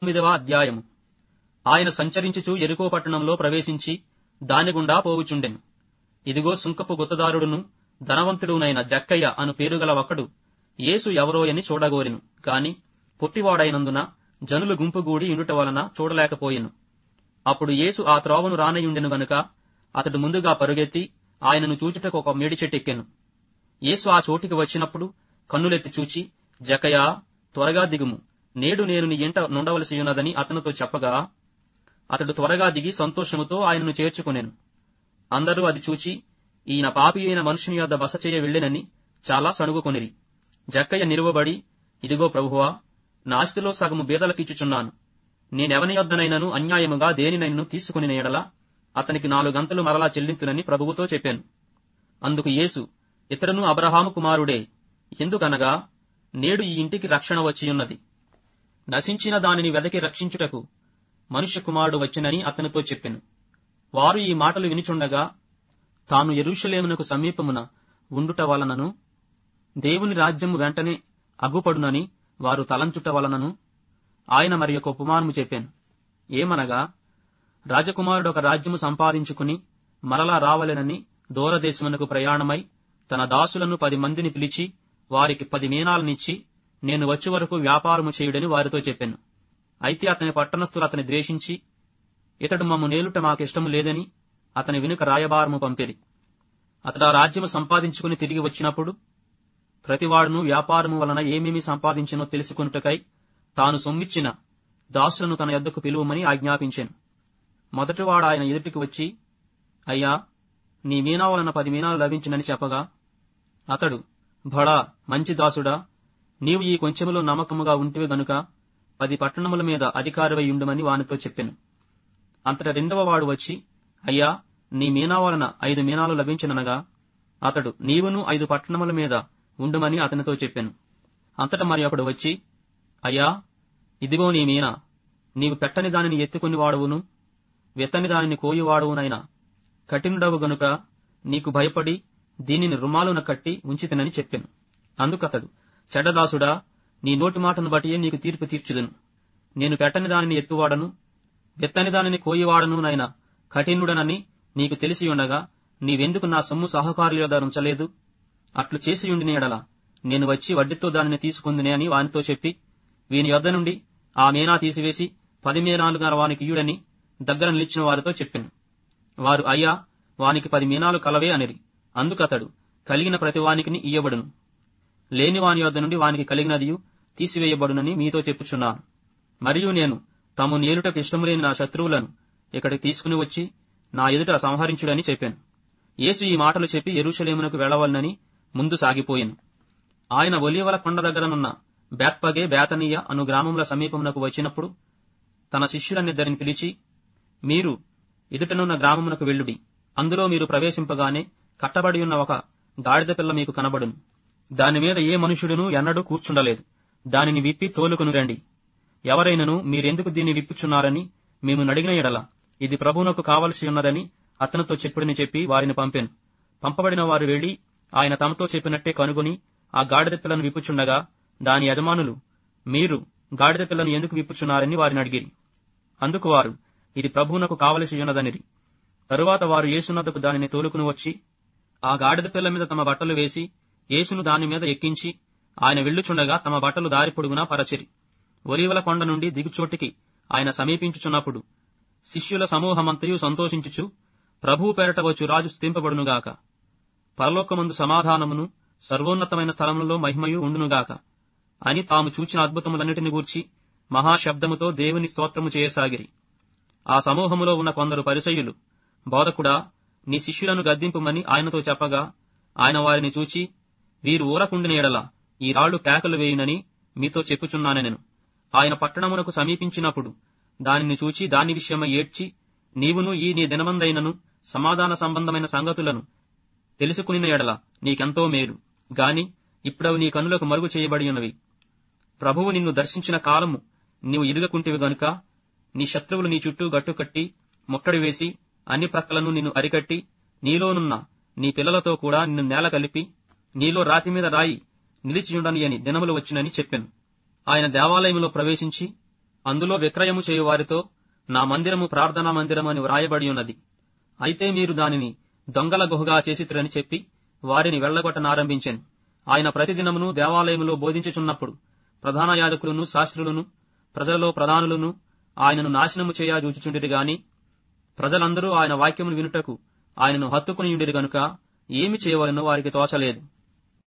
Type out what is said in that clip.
తొమ్మిదవ అధ్యాయము ఆయన సంచరించుచు ఎరుకో పట్టణంలో ప్రవేశించి దాని గుండా పోవుచుండెను ఇదిగో సుంకపు గుత్తదారుడును ధనవంతుడునైన జక్కయ్య అను పేరుగల ఒకడు యేసు ఎవరో అని చూడగోరెను కాని పొట్టివాడైనందున జనులు గుంపుగూడి ఉండుట వలన చూడలేకపోయెను అప్పుడు యేసు ఆ త్రోవను రానయుండెను గనుక అతడు ముందుగా పరుగెత్తి ఆయనను చూచుటకు ఒక మేడి చెట్టెక్కెను యేసు ఆ చోటికి వచ్చినప్పుడు కన్నులెత్తి చూచి జకయా త్వరగా దిగుము నేడు నేను నీ ఇంట నుండవలసి ఉన్నదని అతనితో చెప్పగా అతడు త్వరగా దిగి సంతోషముతో ఆయనను చేర్చుకునెను అందరూ అది చూచి ఈయన పాపి అయిన మనుషుని యొద్ద బస చేయ వెళ్ళెనని చాలా సణుగుకొనిరి జక్కయ్య నిలువబడి ఇదిగో ప్రభువా నాస్తిలో సగము బీదలకిచ్చుచున్నాను నేనెవని యొద్దనైనను అన్యాయముగా దేనినైనను తీసుకుని ఎడల అతనికి నాలుగు గంటలు మరలా చెల్లింతునని ప్రభువుతో చెప్పాను అందుకు యేసు ఇతరును అబ్రహాము కుమారుడే ఎందుకనగా నేడు ఈ ఇంటికి రక్షణ వచ్చియున్నది నశించిన దానిని వెదకి రక్షించుటకు మనుష్య కుమారుడు వచ్చినని అతనితో చెప్పెను వారు ఈ మాటలు వినిచుండగా తాను ఎరుషలేమునకు సమీపమున ఉండుట వలనను దేవుని రాజ్యము వెంటనే అగ్గుపడునని వారు తలంచుట వలనను ఆయన మరి ఒక ఉపమానము చెప్పాను ఏమనగా రాజకుమారుడు ఒక రాజ్యము సంపాదించుకుని మరలా రావలెనని దూరదేశమునకు ప్రయాణమై తన దాసులను పది మందిని పిలిచి వారికి పది మీనాలనిచ్చి నేను వచ్చే వరకు వ్యాపారము చేయుడని వారితో చెప్పాను అయితే అతని పట్టణస్థులు అతని ద్వేషించి ఇతడు మమ్ము నేలుట మాకిష్టము లేదని అతని వెనుక రాయబారము పంపిరి అతడు ఆ రాజ్యము సంపాదించుకుని తిరిగి వచ్చినప్పుడు ప్రతివాడును వ్యాపారము వలన ఏమేమి సంపాదించినో తెలుసుకొనుటకై తాను సొమ్మిచ్చిన దాసులను తన యొద్దకు పిలువమని ఆజ్ఞాపించాను మొదటివాడు ఆయన ఎదుటికి వచ్చి అయ్యా నీ మీనా వలన పది మీనాలు లభించినని చెప్పగా అతడు భడా మంచి దాసుడా నీవు ఈ కొంచెములో నమ్మకముగా ఉంటివి గనుక పది పట్టణముల మీద అధికారివై ఉండుమని వానితో చెప్పాను అంతట రెండవ వాడు వచ్చి అయ్యా నీ మీనా వలన ఐదు మీనాలు లభించిననగా అతడు నీవును ఐదు పట్టణముల మీద ఉండుమని అతనితో చెప్పాను అంతట మరి ఒకడు వచ్చి అయ్యా ఇదిగో నీ మీనా నీవు పెట్టని దానిని ఎత్తుకుని వాడువును వెత్తని దానిని కోయువాడువునైనా కఠినుడవు గనుక నీకు భయపడి దీనిని రుమాలున కట్టి ఉంచితనని చెప్పాను అందుకతడు చెడ్డదాసుడా నీ నోటి మాటను బట్టియే నీకు తీర్పు తీర్చుదును నేను పెట్టని దానిని ఎత్తువాడను వెత్తని దానిని కోయివాడను నైనా కఠినుడనని నీకు తెలిసి ఉండగా నీవెందుకు నా సొమ్ము సహకారుల ఉంచలేదు అట్లు చేసి ఉండిన ఎడల నేను వచ్చి వడ్డీతో దానిని తీసుకుందునే అని వానితో చెప్పి వీని యొద్ద నుండి ఆ మీనా తీసివేసి పది మీనాలుగా వానికి ఇయుడని దగ్గర నిలిచిన వారితో చెప్పాను వారు అయ్యా వానికి పది మీనాలు కలవే అనిరి అందుకతడు కలిగిన ప్రతి వానికిని ఇయ్యబడును లేని వాని యొద్ద నుండి వానికి కలిగినదియు తీసివేయబడునని మీతో చెప్పుచున్నాను మరియు నేను తమ నేలుటకు ఇష్టము లేని నా శత్రువులను ఇక్కడికి తీసుకుని వచ్చి నా ఎదుట సంహరించుడని చెప్పాను యేసు ఈ మాటలు చెప్పి ఎరుషలేమునకు వెళ్లవలనని ముందు సాగిపోయాను ఆయన ఒలివల కొండ దగ్గరనున్న బేత్పగే బేతనీయ అను గ్రామముల సమీపమునకు వచ్చినప్పుడు తన శిష్యులనిద్దరిని పిలిచి మీరు ఎదుటనున్న గ్రామమునకు వెళ్ళుడి అందులో మీరు ప్రవేశింపగానే కట్టబడి ఉన్న ఒక గాడిద పిల్ల మీకు కనబడును దాని మీద ఏ మనుషుడును ఎన్నడూ కూర్చుండలేదు దానిని విప్పి తోలుకుని రండి ఎవరైనను మీరెందుకు దీన్ని విప్పుచున్నారని మేము నడిగిన ఎడల ఇది ప్రభువునకు కావలసి ఉన్నదని అతనితో చెప్పుడని చెప్పి వారిని పంపాను పంపబడిన వారు వెళ్లి ఆయన తమతో చెప్పినట్టే కనుగొని ఆ గాడిద పిల్లను విప్పుచుండగా దాని యజమానులు మీరు గాడిద పిల్లను ఎందుకు విప్పుచున్నారని వారిని అడిగిరి అందుకు వారు ఇది ప్రభువునకు కావలసి ఉన్నదనిరి తరువాత వారు యేసునద్దకు దానిని తోలుకుని వచ్చి ఆ గాడిద పిల్ల మీద తమ బట్టలు వేసి యేసును దాని మీద ఎక్కించి ఆయన వెళ్ళుచుండగా తమ బట్టలు దారి పొడుగునా పరచిరి ఒలీవల కొండ నుండి దిగుచోటికి ఆయన సమీపించుచున్నప్పుడు శిష్యుల సమూహమంతయు సంతోషించుచు ప్రభువు పేరట వచ్చు రాజు స్థింపబడునుగాక పరలోకమందు సమాధానమును సర్వోన్నతమైన స్థలములలో మహిమయు ఉండునుగాక అని తాము చూచిన అద్భుతములన్నిటిని గూర్చి మహాశబ్దముతో దేవుని స్తోత్రము చేయసాగిరి ఆ సమూహములో ఉన్న కొందరు పరిసయ్యులు బోధకుడా నీ శిష్యులను గద్దింపుమని ఆయనతో చెప్పగా ఆయన వారిని చూచి వీరు ఊరకుండిన ఎడల ఈ రాళ్లు కేకలు వేయునని మీతో చెప్పుచున్నానెను ఆయన పట్టణమునకు సమీపించినప్పుడు దానిని చూచి దాని విషయమై ఏడ్చి నీవును ఈ నీ దినమందైనను సమాధాన సంబంధమైన సంగతులను తెలుసుకుని ఎడల నీకెంతో మేలు గాని ఇప్పుడవి నీ కనులకు మరుగు చేయబడి ఉన్నవి ప్రభువు నిన్ను దర్శించిన కాలము నీవు ఇరుగకుంటివి గనుక నీ శత్రువులు నీ చుట్టూ గట్టుకట్టి ముట్టడి వేసి అన్ని ప్రక్కలను నిన్ను అరికట్టి నీలోనున్న నీ పిల్లలతో కూడా నిన్ను నేల కలిపి నీలో రాతి మీద రాయి నిలిచియుండని అని దినములు వచ్చినని చెప్పాను ఆయన దేవాలయంలో ప్రవేశించి అందులో విక్రయము చేయు వారితో నా మందిరము ప్రార్థనా మందిరం అని వ్రాయబడి ఉన్నది అయితే మీరు దానిని దొంగల గుహగా చేసిత్రని చెప్పి వారిని వెళ్లగొట్టనారంభించెను ఆయన ప్రతిదినమును దేవాలయములో బోధించుచున్నప్పుడు ప్రధాన యాజకులను శాస్త్రులను ప్రజలలో ప్రధానులను ఆయనను నాశనము చేయ చూచుచుండిరి గాని ప్రజలందరూ ఆయన వాక్యమును వినుటకు ఆయనను హత్తుకుని ఉండిరి గనుక ఏమి చేయవలనో వారికి తోచలేదు